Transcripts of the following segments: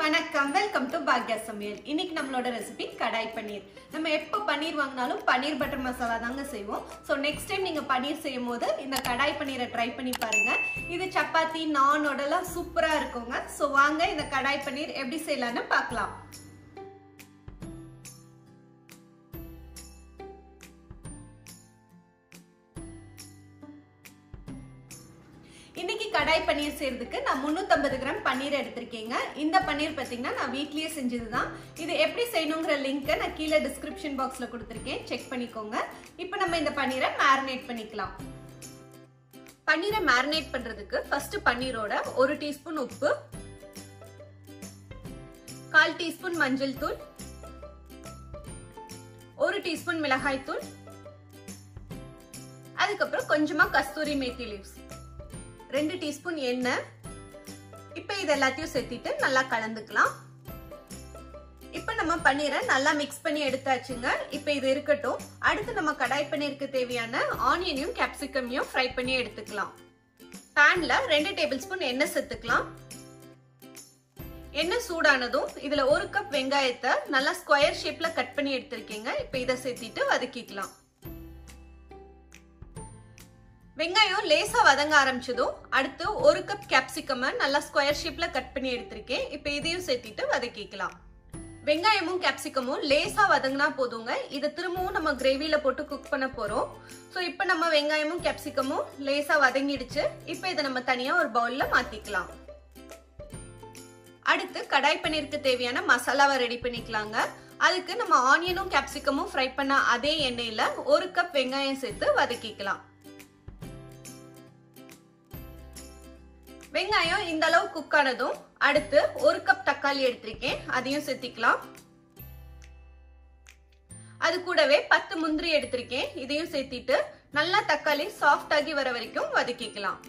வணக்கம் welcome to Bhagya சமையல் இன்னைக்கு நம்மளோட ரெசிபி கடாய் பன்னீர் நம்ம எப்போ பன்னீர் வாங்கினாலும் பன்னீர் பட்டர் மசாலா தாங்க செய்வோம் ஸோ நெக்ஸ்ட் டைம் நீங்க பன்னீர் செய்யும் போது இந்த கடாய் பன்னீரை ட்ரை பண்ணி பாருங்க இது சப்பாத்தி நானோடலாம் சூப்பரா இருக்குங்க ஸோ வாங்க இந்த கடாய் பன்னீர் எப்படி செய்யலாம்னு பார்க்கலாம் இன்னைக்கு கடாய் பன்னீர் செய்யறதுக்கு நான் 350 கிராம் பன்னீர் எடுத்திருக்கேங்க இந்த பன்னீர் பார்த்தீங்கன்னா நான் வீட்லயே செஞ்சது தான் இது எப்படி செய்யணுங்கிற லிங்க்கை நான் கீழே டிஸ்கிரிப்ஷன் பாக்ஸில் கொடுத்துருக்கேன் செக் பண்ணிக்கோங்க இப்போ நம்ம இந்த பன்னீரை மேரினேட் பண்ணிக்கலாம் பன்னீரை மேரினேட் பண்றதுக்கு ஃபர்ஸ்ட் பன்னீரோட ஒரு டீஸ்பூன் உப்பு கால் டீஸ்பூன் மஞ்சள் தூள் ஒரு டீஸ்பூன் மிளகாய் தூள் அதுக்கப்புறம் கொஞ்சமா கஸ்தூரி மேத்தி லீவ்ஸ் ரெண்டு டீஸ்பூன் எண்ணெய் இப்போ இது எல்லாத்தையும் சேர்த்திட்டு நல்லா கலந்துக்கலாம் இப்போ நம்ம பன்னீரை நல்லா மிக்ஸ் பண்ணி எடுத்தாச்சுங்க இப்போ இது இருக்கட்டும் அடுத்து நம்ம கடாய் பன்னீருக்கு தேவையான ஆனியனையும் கேப்சிகமையும் ஃப்ரை பண்ணி எடுத்துக்கலாம் பேன்ல ரெண்டு டேபிள் ஸ்பூன் எண்ணெய் சேர்த்துக்கலாம் எண்ணெய் சூடானதும் இதுல ஒரு கப் வெங்காயத்தை நல்லா ஸ்கொயர் ஷேப்ல கட் பண்ணி எடுத்திருக்கீங்க இப்போ இதை சேர்த்திட்டு வதக்கிக்கலாம் வெங்காயம் லேசா வதங்க ஆரம்பிச்சதும் அடுத்து ஒரு கப் கேப்சிகம நல்லா ஸ்கொயர் ஷேப்ல கட் பண்ணி எடுத்திருக்கேன் இப்போ இதையும் சேர்த்திட்டு வதக்கிக்கலாம் வெங்காயமும் கேப்சிகமும் லேசா வதங்கினா போதுங்க இதை திரும்பவும் நம்ம கிரேவியில போட்டு குக் பண்ண போறோம் ஸோ இப்போ நம்ம வெங்காயமும் கேப்சிகமும் லேசா வதங்கிடுச்சு இப்போ இதை நம்ம தனியா ஒரு பவுல்ல மாத்திக்கலாம் அடுத்து கடாய் பன்னீருக்கு தேவையான மசாலாவை ரெடி பண்ணிக்கலாங்க அதுக்கு நம்ம ஆனியனும் கேப்சிகமும் ஃப்ரை பண்ண அதே எண்ணெயில ஒரு கப் வெங்காயம் சேர்த்து வதக்கிக்கலாம் வெங்காயம் இந்த அளவு குக் ஆனதும் அடுத்து ஒரு கப் தக்காளி எடுத்திருக்கேன் அதையும் சேர்த்திக்கலாம் அது கூடவே பத்து முந்திரி எடுத்திருக்கேன் இதையும் சேர்த்திட்டு நல்லா தக்காளி சாஃப்ட் ஆகி வர வரைக்கும் வதக்கிக்கலாம்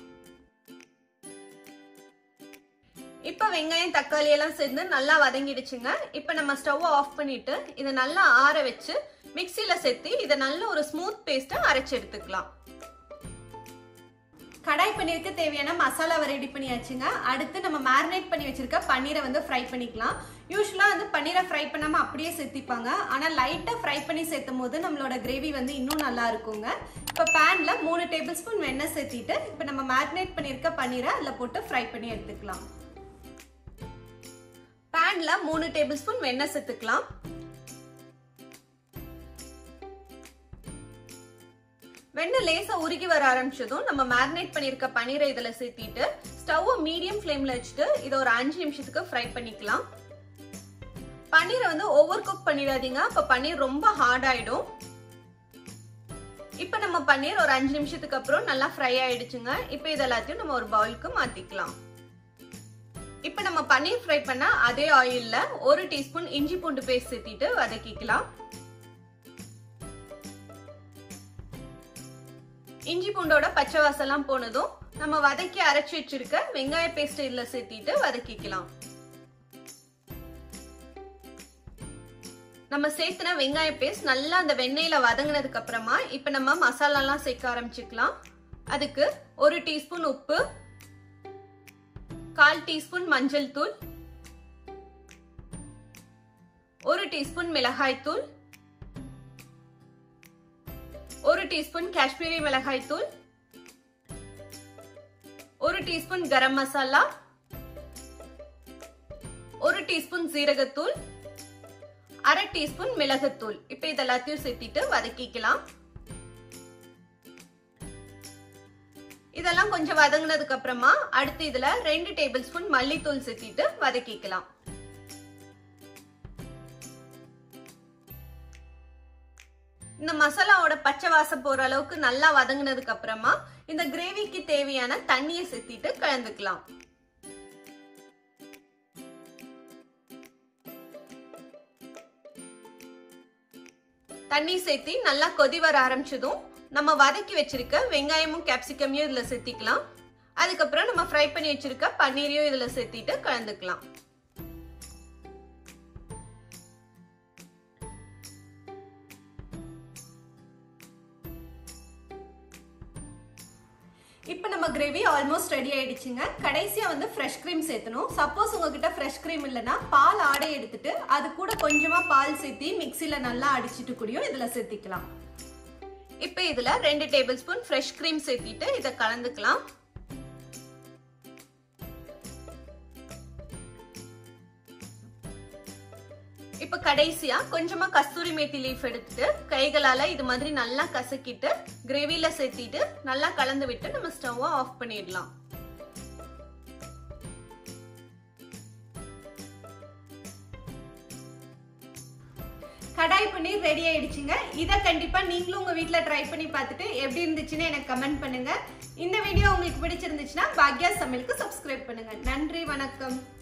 இப்ப வெங்காயம் தக்காளி எல்லாம் சேர்ந்து நல்லா வதங்கிடுச்சுங்க இப்ப நம்ம ஸ்டவ் ஆஃப் பண்ணிட்டு இதை நல்லா ஆற வச்சு மிக்சியில சேர்த்து இதை நல்ல ஒரு ஸ்மூத் பேஸ்டா அரைச்சு எடுத்துக்கலாம் கடாய் பன்னீருக்கு தேவையான மசாலாவை ரெடி பண்ணியாச்சுங்க அடுத்து நம்ம மேரினேட் பண்ணி வச்சிருக்க பன்னீரை வந்து ஃப்ரை பண்ணிக்கலாம் யூஸ்வலாக வந்து பன்னீரை ஃப்ரை பண்ணாமல் அப்படியே சேர்த்திப்பாங்க ஆனால் லைட்டாக ஃப்ரை பண்ணி சேர்த்தும் போது நம்மளோட கிரேவி வந்து இன்னும் நல்லா இருக்குங்க இப்போ பேனில் மூணு டேபிள் ஸ்பூன் வெண்ணெய் சேர்த்திட்டு இப்போ நம்ம மேரினேட் பண்ணியிருக்க பன்னீரை அதில் போட்டு ஃப்ரை பண்ணி எடுத்துக்கலாம் பேனில் மூணு டேபிள் ஸ்பூன் வெண்ணெய் சேர்த்துக்கலாம் வெண்ணெய் லேசா உருகி வர ஆரம்பிச்சதும் நம்ம மேரினேட் பண்ணிருக்க பன்னீரை இதுல சேர்த்திட்டு ஸ்டவ் மீடியம் ஃப்ளேம்ல வச்சுட்டு இதை ஒரு அஞ்சு நிமிஷத்துக்கு ஃப்ரை பண்ணிக்கலாம் பன்னீரை வந்து ஓவர் குக் பண்ணிடாதீங்க அப்ப பன்னீர் ரொம்ப ஹார்ட் ஆயிடும் இப்ப நம்ம பன்னீர் ஒரு அஞ்சு நிமிஷத்துக்கு அப்புறம் நல்லா ஃப்ரை ஆயிடுச்சுங்க இப்ப இது எல்லாத்தையும் நம்ம ஒரு பவுலுக்கு மாத்திக்கலாம் இப்ப நம்ம பன்னீர் ஃப்ரை பண்ண அதே ஆயில்ல ஒரு டீஸ்பூன் இஞ்சி பூண்டு பேஸ்ட் சேர்த்திட்டு வதக்கிக்கலாம் இஞ்சி பூண்டோட பச்சை வாசலாம் போனதும் நம்ம வதக்கி அரைச்சி வச்சிருக்க வெங்காய பேஸ்ட் இதுல சேர்த்திட்டு வதக்கிக்கலாம் நம்ம சேர்த்துன வெங்காய பேஸ்ட் நல்லா அந்த வெண்ணெயில வதங்கினதுக்கு அப்புறமா இப்ப நம்ம மசாலாலாம் சேர்க்க ஆரம்பிச்சுக்கலாம் அதுக்கு ஒரு டீஸ்பூன் உப்பு கால் டீஸ்பூன் மஞ்சள் தூள் ஒரு டீஸ்பூன் மிளகாய் தூள் ஒரு டீஸ்பூன் காஷ்மீரி மிளகாய் தூள் ஒரு டீஸ்பூன் கரம் மசாலா ஒரு டீஸ்பூன் சீரகத்தூள் அரை டீஸ்பூன் மிளகுத்தூள் இப்ப இதெல்லாத்தையும் சேர்த்திட்டு வதக்கிக்கலாம் இதெல்லாம் கொஞ்சம் வதங்கினதுக்கு அப்புறமா அடுத்து இதுல ரெண்டு டேபிள் ஸ்பூன் மல்லித்தூள் சேர்த்திட்டு வதக்கிக்கலாம் இந்த மசாலாவோட பச்சை வாசம் போற அளவுக்கு நல்லா வதங்கினதுக்கு அப்புறமா இந்த கிரேவிக்கு தேவையான தண்ணியை சேர்த்திட்டு கலந்துக்கலாம் தண்ணி சேர்த்தி நல்லா கொதி வர ஆரம்பிச்சதும் நம்ம வதக்கி வச்சிருக்க வெங்காயமும் கேப்சிகமையும் இதுல சேர்த்திக்கலாம் அதுக்கப்புறம் நம்ம ஃப்ரை பண்ணி வச்சிருக்க பன்னீரையும் இதுல சேர்த்திட்டு கலந்துக்கலாம் இப்போ நம்ம கிரேவி ஆல்மோஸ்ட் ரெடி ஆயிடுச்சுங்க கடைசியா வந்து ஃப்ரெஷ் க்ரீம் சேர்த்தணும் சப்போஸ் உங்ககிட்ட ஃப்ரெஷ் க்ரீம் இல்லைன்னா பால் ஆடை எடுத்துட்டு அது கூட கொஞ்சமா பால் சேர்த்தி மிக்சியில நல்லா அடிச்சிட்டு கூடியும் இதுல சேர்த்திக்கலாம் இப்போ இதுல ரெண்டு டேபிள் ஸ்பூன் ஃப்ரெஷ் க்ரீம் சேர்த்திட்டு இதை கலந்துக்கலாம் இப்ப கடைசியா கொஞ்சமா கஸ்தூரி மேத்தி லீஃப் எடுத்துட்டு கைகளால இது மாதிரி நல்லா கசக்கிட்டு கிரேவில சேர்த்திட்டு நல்லா கலந்து விட்டு நம்ம ஸ்டவ் ஆஃப் பண்ணிடலாம் கடாய் பன்னீர் ரெடி ஆயிடுச்சுங்க இதை கண்டிப்பா நீங்களும் உங்க வீட்ல ட்ரை பண்ணி பார்த்துட்டு எப்படி இருந்துச்சுன்னு எனக்கு கமெண்ட் பண்ணுங்க இந்த வீடியோ உங்களுக்கு பிடிச்சிருந்துச்சுன்னா பாக்யா சமையலுக்கு சப்ஸ்கிரைப் பண்ணுங்க நன்றி வணக்கம்